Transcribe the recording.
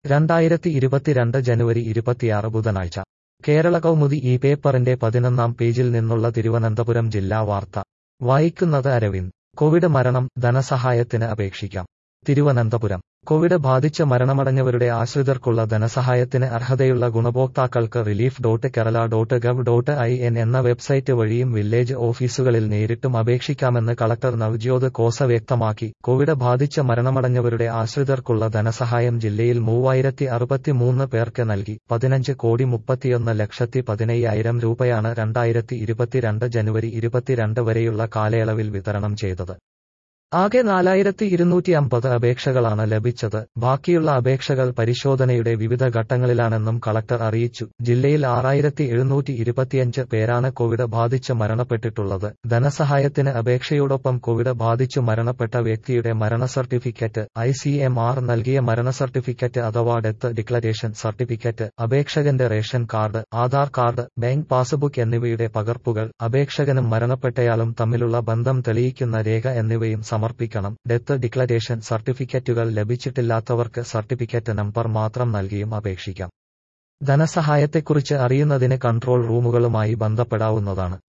രണ്ടായിരത്തി ഇരുപത്തിരണ്ട് ജനുവരി ഇരുപത്തിയാറ് ബുധനാഴ്ച കേരള കൗമുദി ഈ പേപ്പറിന്റെ പതിനൊന്നാം പേജിൽ നിന്നുള്ള തിരുവനന്തപുരം ജില്ലാ വാർത്ത വായിക്കുന്നത് അരവിന്ദ് കോവിഡ് മരണം ധനസഹായത്തിന് അപേക്ഷിക്കാം തിരുവനന്തപുരം കോവിഡ് ബാധിച്ച് മരണമടഞ്ഞവരുടെ ആശ്രിതർക്കുള്ള ധനസഹായത്തിന് അർഹതയുള്ള ഗുണഭോക്താക്കൾക്ക് relief dot Kerala dot gov dot I N എന്ന വെബ്സൈറ്റ് വഴിയും വില്ലേജ് ഓഫീസുകളിൽ നേരിട്ടും അപേക്ഷിക്കാമെന്ന് കളക്ടർ നവ്ജ്യോത് കോസ വ്യക്തമാക്കി കോവിഡ് ബാധിച്ച് മരണമടഞ്ഞവരുടെ ആശ്രിതർക്കുള്ള ധനസഹായം ജില്ലയിൽ മൂവായിരത്തി അറുപത്തിമൂന്ന് പേർക്ക് നൽകി പതിനഞ്ച് കോടി മുപ്പത്തിയൊന്ന് ലക്ഷത്തി പതിനയ്യായിരം രൂപയാണ് രണ്ടായിരത്തി ഇരുപത്തിരണ്ട് ജനുവരി ഇരുപത്തിരണ്ട് വരെയുള്ള കാലയളവിൽ വിതരണം ചെയ്തത് ആകെ നാലായിരത്തി ഇരുന്നൂറ്റി അമ്പത് അപേക്ഷകളാണ് ലഭിച്ചത് ബാക്കിയുള്ള അപേക്ഷകൾ പരിശോധനയുടെ വിവിധ ഘട്ടങ്ങളിലാണെന്നും കളക്ടർ അറിയിച്ചു ജില്ലയിൽ ആറായിരത്തി എഴുന്നൂറ്റി ഇരുപത്തിയഞ്ച് പേരാണ് കോവിഡ് ബാധിച്ച് മരണപ്പെട്ടിട്ടുള്ളത് ധനസഹായത്തിന് അപേക്ഷയോടൊപ്പം കോവിഡ് ബാധിച്ചു മരണപ്പെട്ട വ്യക്തിയുടെ മരണ certificate I C M R നൽകിയ മരണ സർട്ടിഫിക്കറ്റ് അഥവാ ഡെത്ത് ഡിക്ലറേഷൻ സർട്ടിഫിക്കറ്റ് അപേക്ഷകന്റെ ration card Aadhaar card bank passbook എന്നിവയുടെ പകർപ്പുകൾ അപേക്ഷകനും മരണപ്പെട്ടയാളും തമ്മിലുള്ള ബന്ധം തെളിയിക്കുന്ന രേഖ എന്നിവയും സമർപ്പിക്കണം ഡെത്ത് ഡിക്ലറേഷൻ സർട്ടിഫിക്കറ്റുകൾ ലഭിച്ചിട്ടില്ലാത്തവർക്ക് സർട്ടിഫിക്കറ്റ് നമ്പർ മാത്രം നൽകിയും അപേക്ഷിക്കാം ധനസഹായത്തെക്കുറിച്ച് അറിയുന്നതിന് കൺട്രോൾ റൂമുകളുമായി ബന്ധപ്പെടാവുന്നതാണ്